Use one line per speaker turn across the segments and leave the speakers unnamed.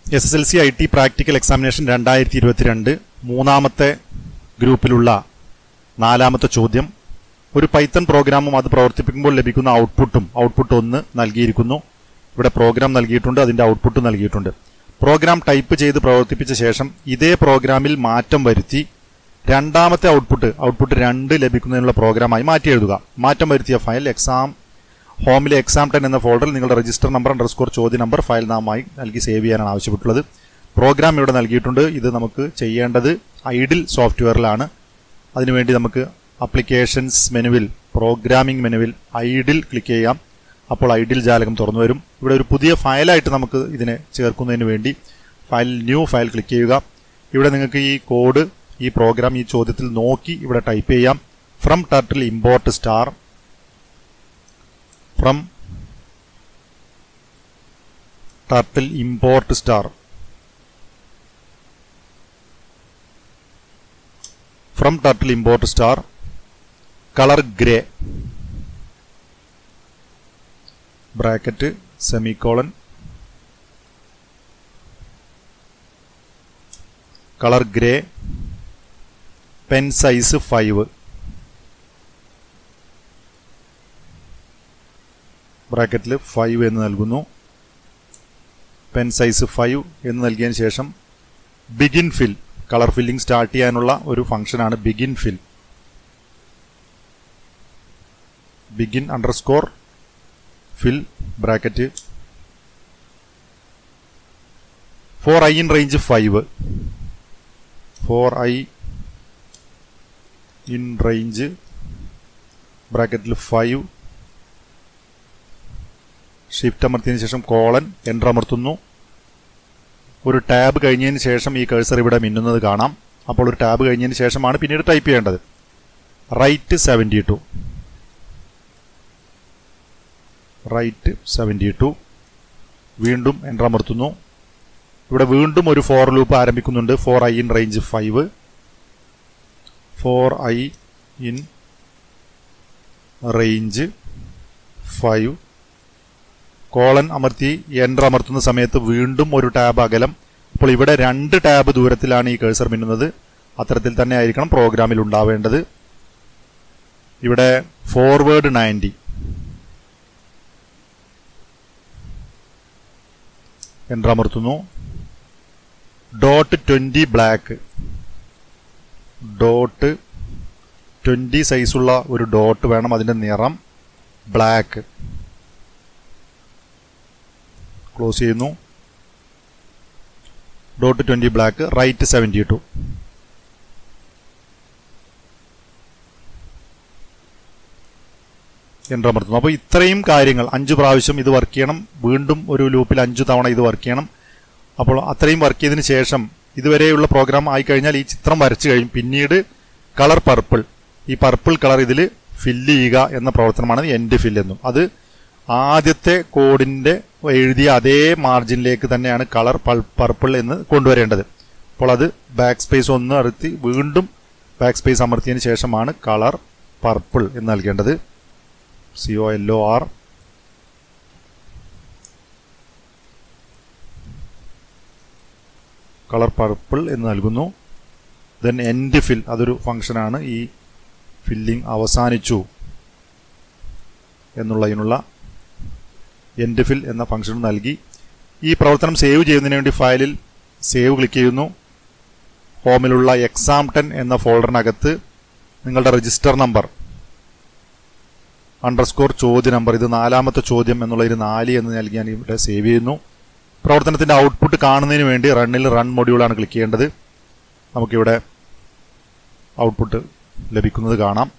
S S L C I T practical examination രണ്ടായിരത്തി ഇരുപത്തിരണ്ട് മൂന്നാമത്തെ ഗ്രൂപ്പിലുള്ള നാലാമത്തെ ചോദ്യം ഒരു പൈത്തൺ പ്രോഗ്രാമും അത് പ്രവർത്തിപ്പിക്കുമ്പോൾ ലഭിക്കുന്ന ഔട്ട്പുട്ടും ഔട്ട്പുട്ട് ഒന്ന് നൽകിയിരിക്കുന്നു ഇവിടെ പ്രോഗ്രാം നൽകിയിട്ടുണ്ട് അതിന്റെ ഔട്ട്പുട്ട് നൽകിയിട്ടുണ്ട് പ്രോഗ്രാം ടൈപ്പ് ചെയ്ത് പ്രവർത്തിപ്പിച്ച ശേഷം ഇതേ പ്രോഗ്രാമിൽ മാറ്റം വരുത്തി രണ്ടാമത്തെ ഔട്ട്പുട്ട് ഔട്ട്പുട്ട് രണ്ട് ലഭിക്കുന്നതിനുള്ള പ്രോഗ്രാമായി മാറ്റി എഴുതുക മാറ്റം വരുത്തിയ ഫയൽ എക്സാം ഹോമിലെ എക്സാം ടെൻ എന്ന ഫോൾഡറിൽ നിങ്ങളുടെ രജിസ്റ്റർ നമ്പർ അണ്ടർസ്കോർ ചോദ്യ നമ്പർ ഫയൽ നാമമായി നൽകി സേവ് ചെയ്യാനാണ് ആവശ്യപ്പെട്ടുള്ളത് പ്രോഗ്രാം ഇവിടെ നൽകിയിട്ടുണ്ട് ഇത് നമുക്ക് ചെയ്യേണ്ടത് ഐഡിൽ സോഫ്റ്റ്വെയറിലാണ് അതിനുവേണ്ടി നമുക്ക് അപ്ലിക്കേഷൻസ് മെനുവിൽ പ്രോഗ്രാമിംഗ് മെനുവിൽ ഐഡിൽ ക്ലിക്ക് ചെയ്യാം അപ്പോൾ ഐഡിൽ ജാലകം തുറന്നു വരും ഇവിടെ ഒരു പുതിയ ഫയലായിട്ട് നമുക്ക് ഇതിനെ ചേർക്കുന്നതിന് വേണ്ടി ഫയൽ ന്യൂ ഫയൽ ക്ലിക്ക് ചെയ്യുക ഇവിടെ നിങ്ങൾക്ക് ഈ കോഡ് ഈ പ്രോഗ്രാം ഈ ചോദ്യത്തിൽ നോക്കി ഇവിടെ ടൈപ്പ് ചെയ്യാം from turtle import star from turtle import star from turtle import star colour grey bracket semicolon colour grey pen size five ബ്രാക്കറ്റിൽ ഫൈവ് എന്ന് നൽകുന്നു പെൻ സൈസ് ഫൈവ് എന്ന് നൽകിയതിന് ശേഷം begin fill colour filling start ചെയ്യാനുള്ള ഒരു ഫംഗ്ഷനാണ് begin fill begin underscore fill bracket for I in range five for I in range ബ്രാക്കറ്റിൽ ഫൈവ് ഷിഫ്റ്റ് അമർത്തിയതിനു ശേഷം കോളൻ എൻ്റർ അമർത്തുന്നു ഒരു ടാബ് കഴിഞ്ഞതിന് ശേഷം ഈ കേഴ്സർ ഇവിടെ മിന്നുന്നത് കാണാം അപ്പോൾ ഒരു ടാബ് കഴിഞ്ഞതിന് ശേഷമാണ് പിന്നീട് ടൈപ്പ് ചെയ്യേണ്ടത് right seventy two right seventy two വീണ്ടും എൻ്റർ അമർത്തുന്നു ഇവിടെ വീണ്ടും ഒരു ഫോർ ലൂപ്പ് ആരംഭിക്കുന്നുണ്ട് for I in range five for I in range five colon അമർത്തി എൻ്റർ അമർത്തുന്ന സമയത്ത് വീണ്ടും ഒരു ടാബ് അകലം അപ്പോൾ ഇവിടെ രണ്ട് ടാബ് ദൂരത്തിലാണ് ഈ കേഴ്സർ മിന്നുന്നത് അത്തരത്തിൽ തന്നെ ആയിരിക്കണം പ്രോഗ്രാമിൽ ഉണ്ടാവേണ്ടത് ഇവിടെ ഫോർവേഡ് നയൻറ്റി എൻ്റർ അമർത്തുന്നു dot twenty black dot twenty സൈസുള്ള ഒരു ഡോട്ട് വേണം അതിൻ്റെ നിറം ബ്ലാക്ക് ക്ലോസ് ചെയ്യുന്നു dot twenty black right seventy two enter അമർത്തുന്നു അപ്പോൾ ഇത്രയും കാര്യങ്ങൾ അഞ്ച് പ്രാവശ്യം ഇത് വർക്ക് ചെയ്യണം വീണ്ടും ഒരു ലൂപ്പിൽ അഞ്ച് തവണ ഇത് വർക്ക് ചെയ്യണം അപ്പോൾ അത്രയും വർക്ക് ചെയ്തതിന് ശേഷം ഇതുവരെയുള്ള പ്രോഗ്രാം ആയിക്കഴിഞ്ഞാൽ ഈ ചിത്രം വരച്ചു കഴിയും പിന്നീട് കളർ പർപ്പിൾ ഈ പർപ്പിൾ കളർ ഇതിൽ ഫില്ല് ചെയ്യുക എന്ന പ്രവർത്തനമാണ് എൻഡ് ഫിൽ എന്നും അത് ആദ്യത്തെ കോഡിന്റെ എഴുതിയ അതേ മാർജിനിലേക്ക് തന്നെയാണ് കളർ പർപ്പിൾ എന്ന് കൊണ്ടുവരേണ്ടത് അപ്പോൾ അത് ബാക്ക് സ്പേസ് ഒന്ന് അറുത്തി വീണ്ടും ബാക്ക് സ്പേസ് അമർത്തിയതിന് ശേഷമാണ് കളർ പർപ്പിൾ എന്ന് നൽകേണ്ടത് C O L O R colour purple എന്ന് നൽകുന്നു ദെൻ എൻഡ് ഫിൽ അതൊരു ഫംഗ്ഷനാണ് ഈ ഫില്ലിംഗ് അവസാനിച്ചു എന്നുള്ളതിനുള്ള എൻഡ് ഫിൽ എന്ന ഫംഗ്ഷൻ നൽകി ഈ പ്രവർത്തനം സേവ് ചെയ്യുന്നതിന് വേണ്ടി ഫയലിൽ സേവ് ക്ലിക്ക് ചെയ്യുന്നു ഹോമിലുള്ള എക്സാം ടെൻ എന്ന ഫോൾഡറിനകത്ത് നിങ്ങളുടെ രജിസ്റ്റർ നമ്പർ അണ്ടർസ്കോർ ചോദ്യ നമ്പർ ഇത് നാലാമത്തെ ചോദ്യം എന്നുള്ളതിന് നാല് എന്ന് നൽകി ഞാൻ ഇവിടെ സേവ് ചെയ്യുന്നു പ്രവർത്തനത്തിന്റെ ഔട്ട്പുട്ട് കാണുന്നതിന് വേണ്ടി റണ്ണിൽ റൺ മൊഡ്യൂളാണ് ക്ലിക്ക് ചെയ്യേണ്ടത് നമുക്കിവിടെ ഔട്ട്പുട്ട് ലഭിക്കുന്നത് കാണാം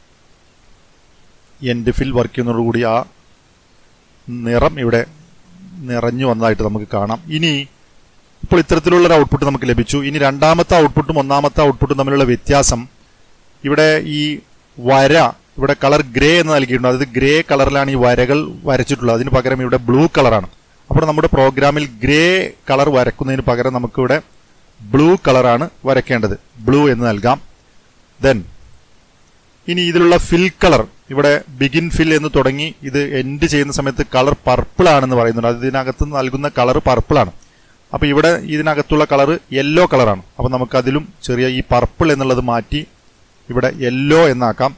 എൻഡ് ഫിൽ വർക്ക് ചെയ്യുന്നതോടുകൂടി ആ നിറം ഇവിടെ നിറഞ്ഞു വന്നതായിട്ട് നമുക്ക് കാണാം ഇനി ഇപ്പോൾ ഇത്തരത്തിലുള്ള ഒരു ഔട്ട്പുട്ട് നമുക്ക് ലഭിച്ചു ഇനി രണ്ടാമത്തെ ഔട്ട്പുട്ടും ഒന്നാമത്തെ ഔട്ട്പുട്ടും തമ്മിലുള്ള വ്യത്യാസം ഇവിടെ ഈ വര ഇവിടെ കളർ ഗ്രേ എന്ന് നൽകിയിട്ടുണ്ട് അതായത് ഗ്രേ കളറിലാണ് ഈ വരകൾ വരച്ചിട്ടുള്ളത് അതിന് പകരം ഇവിടെ ബ്ലൂ കളറാണ് അപ്പോൾ നമ്മുടെ പ്രോഗ്രാമിൽ ഗ്രേ കളർ വരക്കുന്നതിന് പകരം നമുക്കിവിടെ ബ്ലൂ കളറാണ് വരയ്ക്കേണ്ടത് ബ്ലൂ എന്ന് നൽകാം ദെൻ ഇനി ഇതിലുള്ള ഫിൽ കളർ ഇവിടെ ബിഗിൻ ഫിൽ എന്ന് തുടങ്ങി ഇത് എൻഡ് ചെയ്യുന്ന സമയത്ത് കളർ പർപ്പിൾ ആണെന്ന് പറയുന്നുണ്ട് അത് ഇതിനകത്ത് നൽകുന്ന കളർ പർപ്പിൾ ആണ് അപ്പോൾ ഇവിടെ ഇതിനകത്തുള്ള കളർ യെല്ലോ കളറാണ് അപ്പോൾ നമുക്ക് അതിലും ചെറിയ ഈ പർപ്പിൾ എന്നുള്ളത് മാറ്റി ഇവിടെ യെല്ലോ എന്നാക്കാം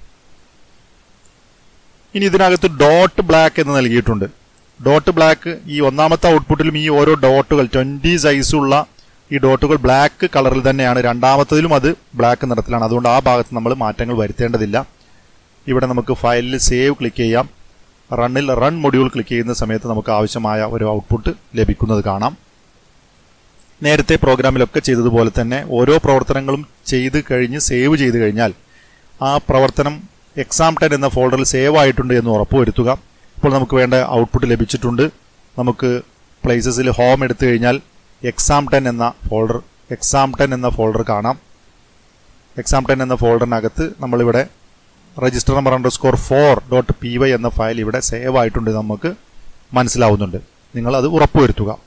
ഇനി ഇതിനകത്ത് ഡോട്ട് ബ്ലാക്ക് എന്ന് നൽകിയിട്ടുണ്ട് ഡോട്ട് ബ്ലാക്ക് ഈ ഒന്നാമത്തെ ഔട്ട്പുട്ടിലും ഈ ഓരോ ഡോട്ടുകൾ ട്വന്റി സൈസുള്ള ഈ ഡോട്ടുകൾ ബ്ലാക്ക് കളറിൽ തന്നെയാണ് രണ്ടാമത്തതിലും അത് ബ്ലാക്ക് നിറത്തിലാണ് അതുകൊണ്ട് ആ ഭാഗത്ത് നമ്മൾ മാറ്റങ്ങൾ വരുത്തേണ്ടതില്ല ഇവിടെ നമുക്ക് ഫയലിൽ സേവ് ക്ലിക്ക് ചെയ്യാം റണ്ണിൽ റൺ മൊഡ്യൂൾ ക്ലിക്ക് ചെയ്യുന്ന സമയത്ത് നമുക്ക് ആവശ്യമായ ഒരു ഔട്ട്പുട്ട് ലഭിക്കുന്നത് കാണാം നേരത്തെ പ്രോഗ്രാമിലൊക്കെ ചെയ്തതുപോലെ തന്നെ ഓരോ പ്രവർത്തനങ്ങളും ചെയ്ത് കഴിഞ്ഞ് സേവ് ചെയ്ത് കഴിഞ്ഞാൽ ആ പ്രവർത്തനം എക്സാം ടെൻ എന്ന ഫോൾഡറിൽ സേവ് ആയിട്ടുണ്ട് എന്ന് ഉറപ്പുവരുത്തുക ഇപ്പോൾ നമുക്ക് വേണ്ട ഔട്ട്പുട്ട് ലഭിച്ചിട്ടുണ്ട് നമുക്ക് പ്ലേസസിൽ ഹോം എടുത്തു കഴിഞ്ഞാൽ എക്സാം ടെൻ എന്ന ഫോൾഡർ എക്സാം ടെൻ എന്ന ഫോൾഡർ കാണാം എക്സാം ടെൻ എന്ന ഫോൾഡറിനകത്ത് നമ്മളിവിടെ register number underscore four dot P Y എന്ന ഫയൽ ഇവിടെ സേവ് ആയിട്ടുണ്ട് നമുക്ക് മനസ്സിലാവുന്നുണ്ട് നിങ്ങൾ അത് ഉറപ്പുവരുത്തുക